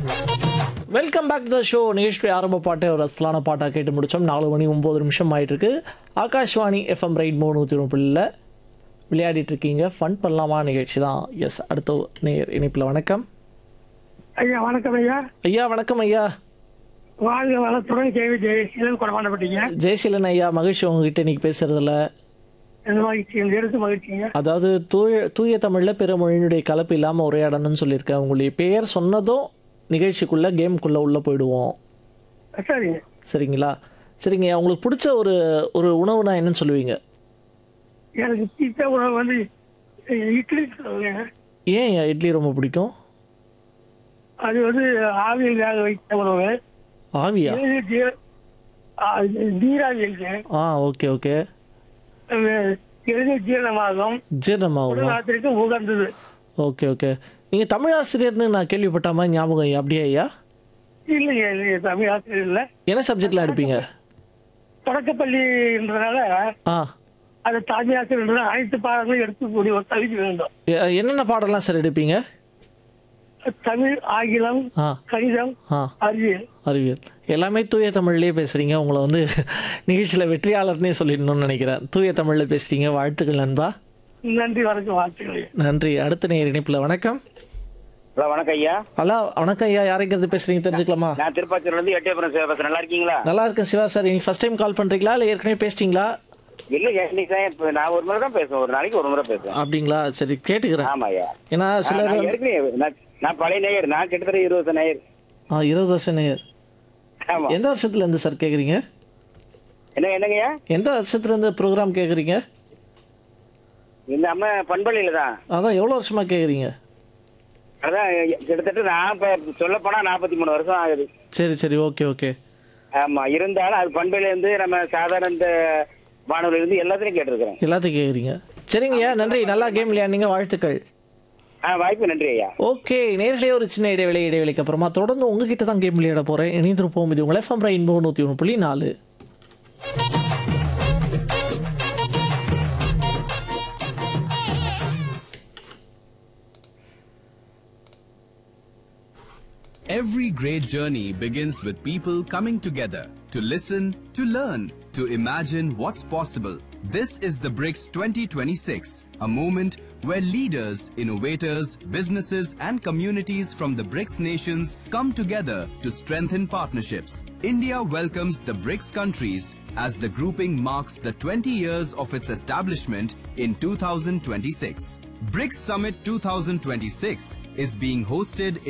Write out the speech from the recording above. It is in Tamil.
வெல்கம் பேக் த ஷோ நிகழ்ச்சி ஆரம்ப பாட்டை ஒரு அஸ்லான பாட்டாக கேட்டு முடித்தோம் நாலு மணி ஒம்பது நிமிஷம் ஆயிட்டு இருக்கு ஆகாஷ்வாணி எஃப்எம் ரைட் மூணு நூற்றி ஒன்று விளையாடிட்டு இருக்கீங்க ஃபன் பண்ணலாமா நிகழ்ச்சி தான் எஸ் அடுத்த நேர் இணைப்பில் வணக்கம் ஐயா வணக்கம் ஐயா ஐயா வணக்கம் ஐயா வாழ்க வளத்துடன் கேவி ஜெயசீலன் கொடமாண்டப்பட்டீங்க ஜெயசீலன் ஐயா மகிழ்ச்சி உங்ககிட்ட இன்னைக்கு பேசுறதுல எந்த மகிழ்ச்சி இந்த எடுத்து மகிழ்ச்சிங்க அதாவது தூய தூய தமிழில் பிற மொழியினுடைய கலப்பு இல்லாமல் உரையாடணும்னு சொல்லியிருக்கேன் உங்களுடைய பெயர் சொன்னதும் நிகழ்ச்சிக்குள்ளே கேமுக்குள்ளே உள்ளே போயிடுவோம் சரிங்க சரிங்களா சரிங்க உங்களுக்கு பிடிச்ச ஒரு ஒரு உணவுனா என்னன்னு சொல்லுவீங்க எனக்கு பிடித்த உணவு வந்து அஹ், இட்லி சொல்லுங்க ஏன் ஐயா இட்லி ரொம்ப பிடிக்கும் அது வந்து ஆவியில் வேக வைத்த உணவு ஆவியா இது ஜீ- ஆ, இது நீராவி இருக்கு ஆ ஓகே ஓகே எளிதில் ஜீரணமாகும் ஜீரணமாகுமா உடல்நலத்திற்கு உகந்தது ஓகே ஓகே நீங்கள் தமிழ் ஆசிரியர்னு நான் கேள்விப்பட்ட மாதிரி ஞாபகம் ஐயா அப்படியே ஐயா இல்லைங்க இல்லைங்க தமிழ் ஆசிரியர் இல்லை என்ன சப்ஜெக்ட்லாம் எடுப்பீங்க தொடக்கப்பள்ளின்றதுனால ஆ அது தமிழ் ஆசிரியர் அனைத்து பாடங்களும் எடுத்துக்கூடிய ஒரு தகுதி வேண்டும் எ- என்னென்ன பாடம்லாம் சார் எடுப்பீங்க தமிழ் ஆங்கிலம் ஆ கணிதம் ஆ அறிவியல் அறிவியல் எல்லாமே தூய தமிழ்லேயே பேசுகிறீங்க உங்களை வந்து நிகழ்ச்சியில் வெற்றியாளர்னே சொல்லிடணும்னு நினைக்கிறேன் தூய தமிழில் பேசுகிறீங்க வாழ்த்துக்கள் நண்பா நன்றி வணக்கம் வாழ்த்துக்கள் நன்றி அடுத்த நேர் இணைப்பில் வணக்கம் ஹலோ வணக்கம் ஐயா ஹலோ வணக்கம் ஐயா யாரைங்கிறது பேசுகிறீங்க தெரிஞ்சுக்கலாமா நான் திருப்பாச்சூர்ல இருந்து எட்டயபுரம் சிவா பேசுறேன் நல்லா இருக்கீங்களா நல்லா இருக்கேன் சிவா சார் இன்னைக்கு ஃபர்ஸ்ட் டைம் கால் பண்ணுறீங்களா இல்லை ஏற்கனவே பேசிட்டீங்களா இல்ல இன்னைக்கு தான் இப்ப நான் ஒரு முறை தான் பேசுவேன் ஒரு நாளைக்கு ஒரு முறை பேசுவேன் அப்படிங்களா சரி கேட்டுக்கிறேன் ஆமா ஐயா ஏன்னா ஆ, சிலர் நான் வந்து ஏற்கனவே நான் நான் பழைய நேயர் நான் கிட்டத்தட்ட இருபது வருஷம் நேயர் ஆ இருபது வருஷம் நேர் ஆமா எந்த வருஷத்துல இருந்து சார் கேட்குறீங்க என்ன என்னங்கய்யா எந்த வருஷத்துல இருந்து ப்ரோக்ராம் கேட்குறீங்க இந்த அம்மா பண்பள்ளியில தான் அதான் எவ்வளோ வருஷமா கேட்குறீங்க அதான் கிட்டத்தட்ட நான் இப்ப சொல்ல போனா நாற்பத்தி மூணு வருஷம் ஆகுது சரி சரி ஓகே ஓகே ஆமா இருந்தாலும் அது பண்பையில இருந்து நம்ம சாதாரண இந்த வானொலியில இருந்து எல்லாத்தையும் கேட்டிருக்கிறேன் எல்லாத்தையும் கேட்குறீங்க சரிங்கய்யா நன்றி நல்லா கேம் விளையாடுங்க வாழ்த்துக்கள் ஆ வாய்ப்பு நன்றி ஐயா ஓகே நேரிலேயே ஒரு சின்ன இடைவெளி இடைவெளிக்கு அப்புறமா தொடர்ந்து உங்ககிட்ட தான் கேம் விளையாட போகிறேன் இணைந்திருப்போம் இது உங்களை எஃப்எம் ரெயின்போ நூற்றி ஒன்று புள்ளி நாலு Every great journey begins with people coming together to listen, to learn, to imagine what's possible. This is the BRICS 2026, a moment where leaders, innovators, businesses, and communities from the BRICS nations come together to strengthen partnerships. India welcomes the BRICS countries as the grouping marks the 20 years of its establishment in 2026. BRICS Summit 2026 is being hosted